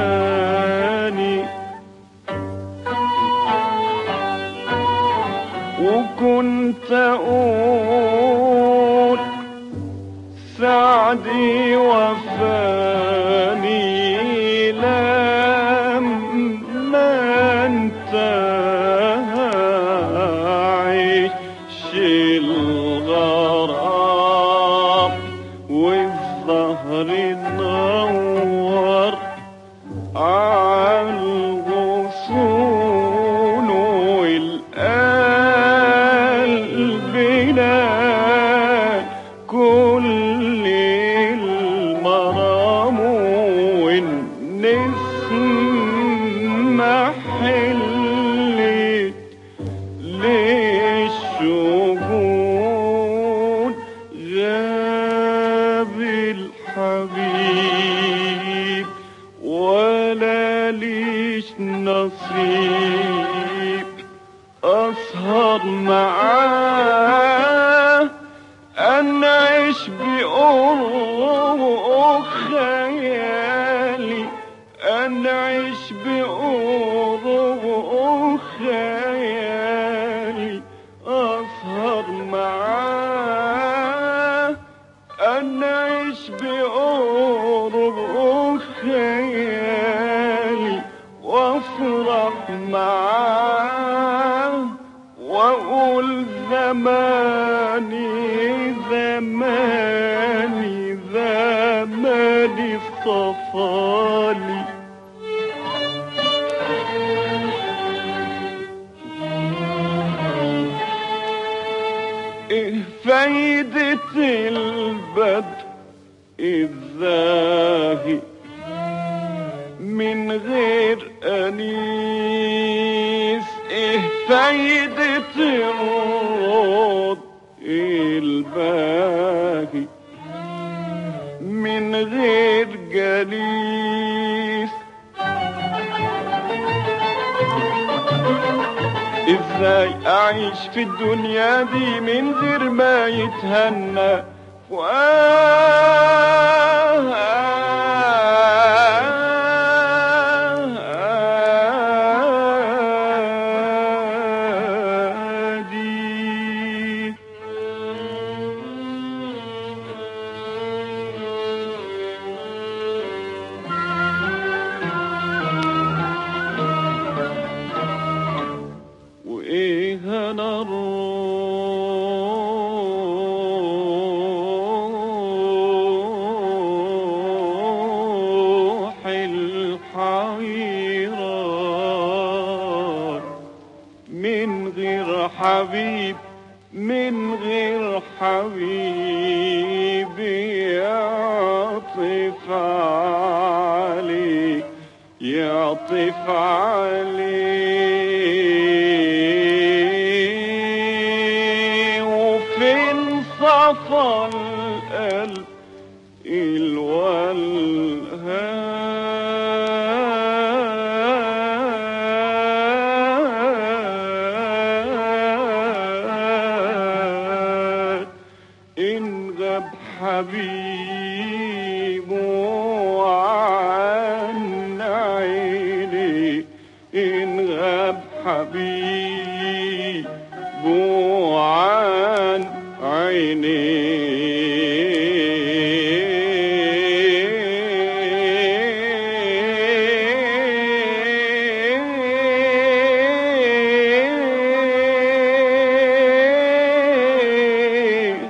وفاني وكنت أقول سعدي وفاني لما انتهى عيش الغرام والظهر نور عالغصون والقلب نال كل المرام والنسمة حلت للشجون غاب الحبيب ولا ليش نصيب أسهر معاه أنعش بقرب خيالي أنعش بقرب خيالي أسهر معاه أنعش بقرب خيالي وافرح معاه واقول زماني زماني زماني صفالي ايه فايدة البدء الزاهي من غير أنيس إيه فايدة الروض الباهي من غير جليس ازاي اعيش في الدنيا دي من غير ما يتهنى فؤادي وايه انا الروح الحيران من غير حبيب من غير حبيب يعطف عليك يعطف عليه وفين صفى القلب الوالهان إن غاب حبيبه عن عيني إن غاب حبيبه عن عيني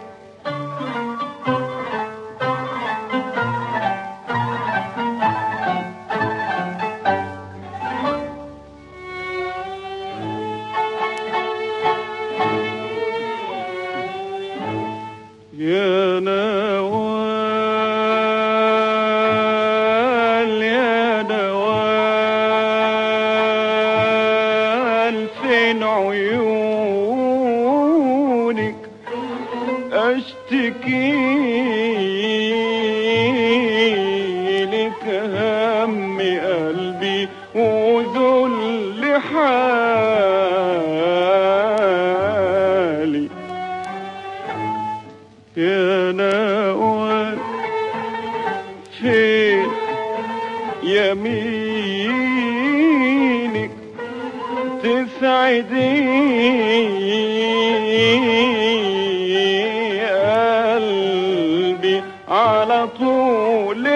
يا نوال يا نوال فين عيونك اشتكي لك هم قلبي وذل حالي يا نوال فين يمين تسعديني تسعدي قلبي على طول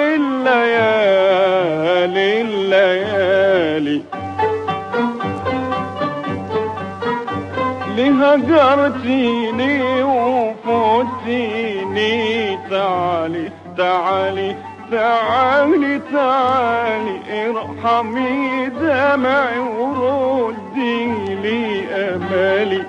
الليالي الليالي لهجرتيني وفوتيني تعالي تعالي تعالي تعالي ارحمي دمعي وردي لي امالي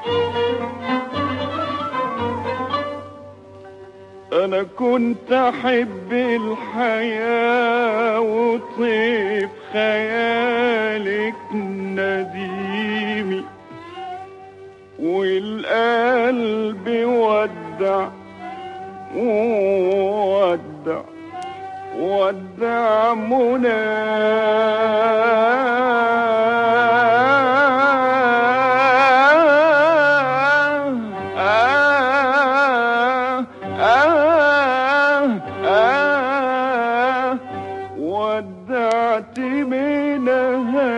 انا كنت احب الحياة وطيب خيالك نديمي والقلب ودع ودع ودع منى آه آه آه ودعت منها